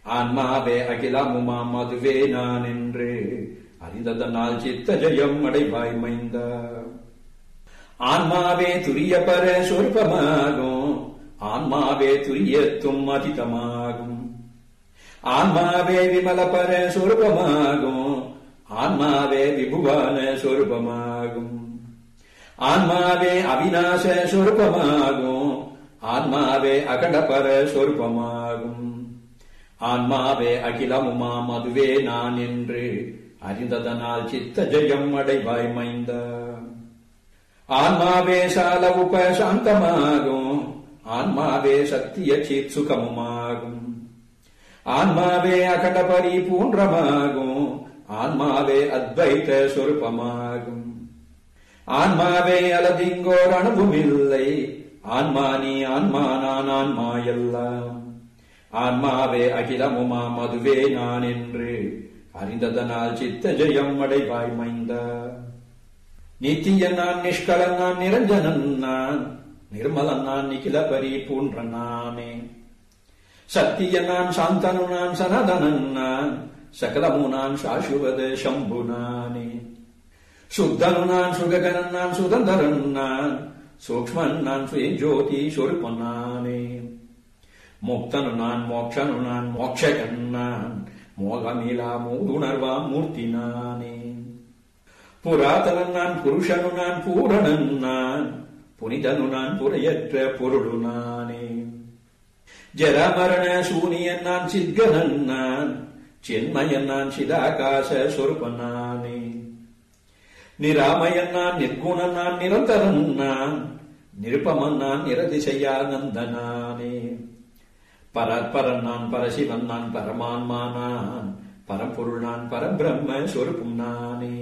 ஆன்மாவே அகிலமுமாம் அதுவே நான் என்று அறிந்ததனால் சித்த ஜெயம் அடைவாய் மைந்தா ஆன்மாவே துரிய பர சொற்பமாகும் ஆன்மாவே துரியத்தும் அதிதமாகும் ஆன்மாவே விமல பர சொருபமாகும் ஆன்மாவே விபுவான சொருபமாகும் ஆன்மாவே அவிநாச சொருபமாகும் ஆன்மாவே அகண்டபர சொருபமாகும் ஆன்மாவே அகிலமுமாம் அதுவே நான் என்று அறிந்ததனால் சித்த ஜெயம் அடைவாய் மைந்தா ஆன்மாவே சால உப சாந்தமாகும் ஆன்மாவே சத்திய சித் சுகமுமாகும் ஆன்மாவே அகண்ட பரிபூன்றமாகும் ஆன்மாவே அத்வைத சொருபமாகும் ஆன்மாவே அலதிங்கோர் அணுவுமில்லை ஆன்மா நீ ஆன்மா நான் ஆன்மா எல்லாம் ஆன்மாவே அகிலமுமாம் அதுவே நான் என்று அறிந்ததனால் சித்த ஜெயம் அடைவாய் மைந்தா நித்தியன் நான் நிஷ்கலன் நான் நிரஞ்சனன் நான் நிர்மலன் நான் நிகில பரிபூன்ற நானே சத்திய நான் சாந்தனு நான் சனதனன் நான் சகலமு நான் சாசுவத சம்பு நானே சுத்தனு நான் சுககனன் நான் சுதந்திரன் நான் சூக்மன் நான் சுயஜோதி சொருப்பன் நானே முக்தனு நான் மோக்ஷனு நான் மோக்ஷகன் நான் மோகமிலா மூதுணர்வாம் மூர்த்தி நானே புராதனன் நான் புருஷனு நான் பூரணன் நான் புனிதனு நான் புறையற்ற பொருளு நானே ஜரமரண சூனியன் நான் சித்கனன் நான் சின்மயன் நான் சிதாகாச சொருபன் நானே நிராமயன் நான் நிர்குணன் நான் நிரந்தரன் நான் நிருப்பமன் நான் நிரதிசையானந்த நானே பரற்பரன் நான் பரசிவன் நான் பரமான்மா நான் பரம்பொருள் நான் பரபிரம்ம சொருப்பும் நானே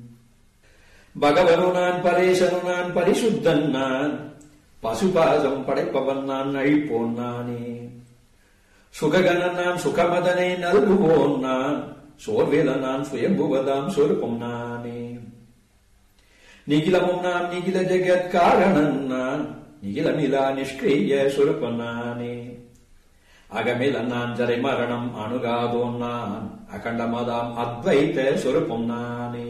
பகவனு நான் பரேசனு நான் பரிசுத்தன் நான் பசுபாசம் படைப்பவன் நான் அழிப்போன் நானே சுககனன் நான் சுகமதனை நல்குவோன் நான் சோர்வேல நான் சுயம்புவதாம் சொருப்பம் நானே நிகிலமும் நான் நிகில ஜெகத் காரணன் நான் நிகிலமிலா நிஷ்கிரிய சொருப்பன் நானே அகமில நான் ஜரை மரணம் அணுகாதோன் நான் அகண்டமதாம் அத்வைத்த சொருப்பம் நானே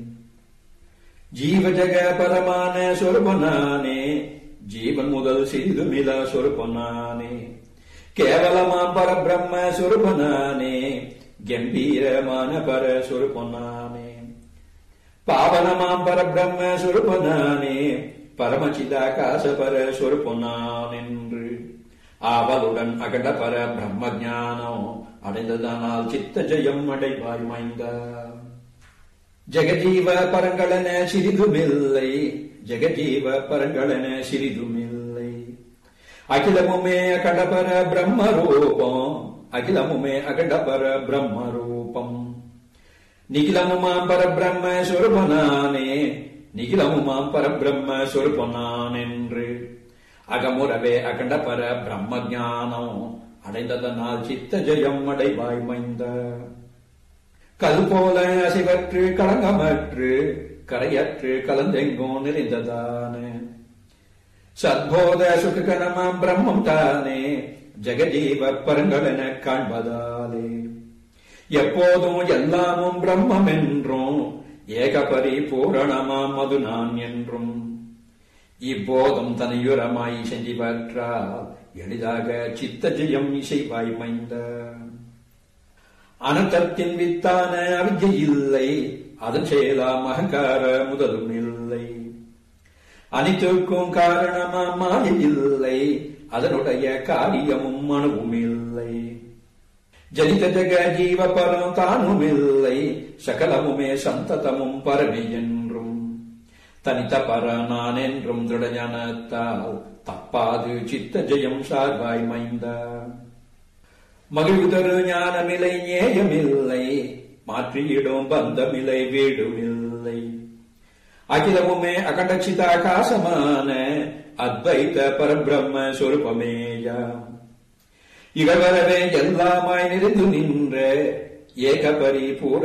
ஜீவ ஜக பரமான சொருபனானே ஜீவன் முதல் சிறிதுமில சொருபனானே கேவலமாம் பரபிரம்ம சொருபனானே கம்பீரமான பர சொருபனானே பாவனமாம் பரபிரம்ம சொருபனானே பரமச்சிதாகாச பர சொருபனான் என்று ஆவலுடன் அகண்ட பர பிரம்ம ஞானம் அடைந்ததனால் சித்த ஜெயம் அடைவாய் மைந்தா ஜெகஜீவ பரங்களன சிறிதுமில்லை ஜெகஜீவ பரங்களன சிறிதுமில்லை அகிலமுமே அகண்டபர பிரம்ம ரூபம் அகிலமுமே அகண்டபர பிரம்ம ரூபம் நிகிலமுமாம் பரபிரம்ம சொருபனானே நிகிலமுமாம் பரபிரம்ம சொருபனான் என்று அகமுறவே அகண்டபர பிரம்ம ஞானம் அடைந்ததனால் சித்த ஜெயம் அடைவாய் மைந்த கல் போல அசைவற்று களங்கமற்று கரையற்று கலந்தெங்கும் நிறைந்ததான சத்போத சுககணமாம் பிரம்மம் தானே ஜெகஜீவ பரங்களென காண்பதாலே எப்போதும் எல்லாமும் பிரம்மம் என்றும் ஏகபரி பூரணமாம் அது நான் என்றும் இப்போதும் தனியுரமாய் செஞ்சிவற்றால் எளிதாக சித்த ஜெயம் இசைவாய் மைந்த அனந்தத்தின் வித்தான அவிஜை இல்லை அதன் செயலாம் அகங்கார முதலும் இல்லை அனைத்திற்கும் காரணமாம் மாயை இல்லை அதனுடைய காரியமும் அணுவும் இல்லை ஜனித ஜக ஜீவ பரம் தானும் இல்லை சகலமுமே சந்ததமும் பரமே என்றும் தனித்த பர நான் என்றும் திருடஞானத்தால் தப்பாது சித்த ஜெயம் சார்பாய் மைந்தா மகிழ்தரு ஞானமில்லை நேயமில்லை மாற்றியிடும் பந்தமில்லை வீடுமில்லை அகிலமுமே அகண்டச்சிதாகாசமான அத்வைத பரபிரம்ம சொருபமேயா இகவரவே எல்லாமாய் நிறைந்து நின்ற ஏக பரிபூர